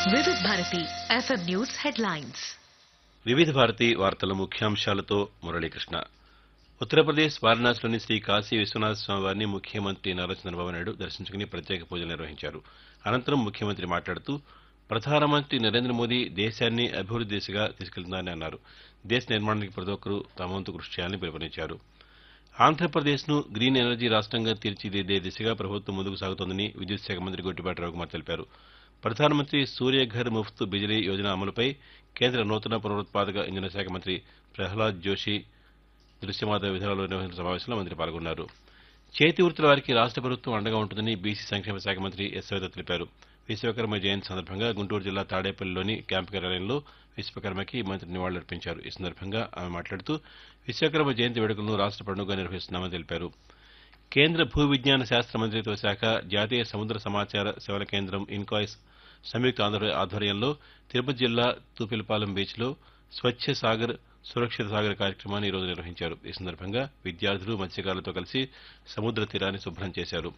వివిధ Bharati FM news headlines వివిధ భారతి వార్తల ముఖ్యాంశాలతో మురళీకృష్ణ ఉత్తరప్రదేశ్ వారణాసిలోని శ్రీ కాశీ విశ్వనాథ స్వామి వారిని ముఖ్యమంత్రి నారా చంద్రబాబు నాయుడు దర్శించుకుని ప్రత్యేక పూజలు నిర్వహించారు అనంతరం ముఖ్యమంత్రి మాట్లాడుతూ ప్రధానమంత్రి నరేంద్ర మోదీ దేశాన్ని అభివృద్ది దిశగా తీసుకెళ్తున్నారని అన్నారు దేశ నిర్మాణానికి ప్రతి ఒక్కరూ తమ వంతు కృషి చేయాలని పిలుపునిచ్చారు ఆంధ్రప్రదేశ్ను గ్రీన్ ఎనర్జీ రాష్ట్రంగా తీర్చిదిద్దే దిశగా ప్రభుత్వం ముందుకు సాగుతోందని విద్యుత్ శాఖ మంత్రి గొట్టిపాటి రవికుమార్ తెలిపారు ప్రధానమంత్రి సూర్యఘర్ ముఫ్త్ బిజిలీ యోజన అమలుపై కేంద్ర నూతన పునరుత్పాదక ఇంధన శాఖ మంత్రి ప్రహ్లాద్ జోషి దృశ్యమాధ విధానంలో నిర్వహించిన సమావేశంలో మంత్రి పాల్గొన్నారు చేతి వృత్తుల వారికి రాష్ట్ర ప్రభుత్వం అండగా ఉంటుందని బీసీ సంక్షేమ శాఖ మంత్రి ఎస్ సవిత తెలిపారు విశ్వకర్మ జయంతి సందర్భంగా గుంటూరు జిల్లా తాడేపల్లిలోని క్యాంపు కార్యాలయంలో విశ్వకర్మకి మంత్రి నివాళులర్పించారు ఈ సందర్భంగా ఆమె మాట్లాడుతూ విశ్వకర్మ జయంతి వేడుకలను రాష్ట్ర పండుగగా నిర్వహిస్తున్నామని తెలిపారు కేంద్ర భూ విజ్ఞాన శాస్త్ర మంత్రిత్వ శాఖ జాతీయ సముద్ర సమాచార సేవల కేంద్రం ఇన్కాయిస్ సంయుక్త ఆంధ్ర ఆధ్వర్యంలో తిరుపతి జిల్లా తూపిలపాలెం బీచ్లో స్వచ్ఛ సాగర్ సురక్షిత సాగర్ కార్యక్రమాన్ని ఈరోజు నిర్వహించారు ఈ సందర్భంగా విద్యార్థులు మత్స్యకారులతో కలిసి సముద్ర తీరాన్ని శుభ్రం చేశారు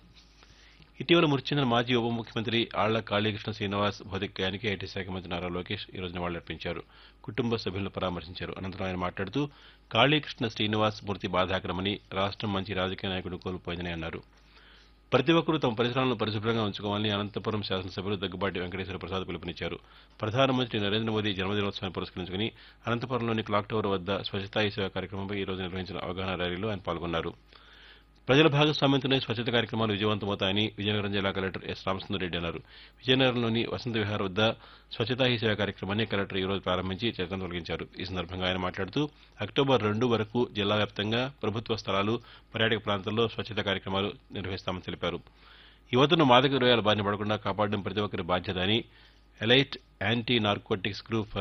ఇటీవల మృతి చెందిన మాజీ ఉప ముఖ్యమంత్రి ఆళ్ల కాళీకృష్ణ శ్రీనివాస్ భౌతికాయానికి ఐటీ శాఖ మంత్రి నారా లోకేష్ ఈ రోజు నివాళులర్పించారు కుటుంబ సభ్యులను పరామర్శించారు అనంతరం ఆయన మాట్లాడుతూ కాళీకృష్ణ శ్రీనివాస్ మృతి బాధాకరమని రాష్ట్రం మంచి రాజకీయ నాయకుడు కోల్పోయిందని అన్నారు ప్రతి ఒక్కరూ తమ పరిసరాలను పరిశుభ్రంగా ఉంచుకోవాలని అనంతపురం శాసనసభ్యులు దగ్గుబాటి వెంకటేశ్వర ప్రసాద్ పిలుపునిచ్చారు ప్రధానమంత్రి నరేంద్ర మోదీ జన్మదినోత్సవాన్ని పురస్కరించుకుని అనంతపురంలోని క్లాక్ టవర్ వద్ద స్వచ్ఛతా ఈ సేవ కార్యక్రమంపై ఈ రోజు నిర్వహించిన అవగాహన ర్యాలీలో ఆయన పాల్గొన్నారు ప్రజల భాగస్వామ్యంతోనే స్వచ్ఛత కార్యక్రమాలు విజయవంతమవుతాయని విజయనగరం జిల్లా కలెక్టర్ ఎస్ రామచంద్రరెడ్డి అన్నారు విజయనగరంలోని వసంత విహార్ వద్ద స్వచ్ఛతా హీ సేవ కార్యక్రమాన్ని కలెక్టర్ ఈ రోజు ప్రారంభించి చెత్తను తొలగించారు ఈ సందర్భంగా ఆయన మాట్లాడుతూ అక్టోబర్ రెండు వరకు జిల్లా వ్యాప్తంగా ప్రభుత్వ స్థలాలు పర్యాటక ప్రాంతాల్లో స్వచ్ఛత కార్యక్రమాలు నిర్వహిస్తామని తెలిపారు యువతను మాదక ద్రవ్యాల బారిన పడకుండా కాపాడడం ప్రతి ఒక్కరి బాధ్యత అని ఎలైట్ యాంటీ నార్కోటిక్స్ గ్రూప్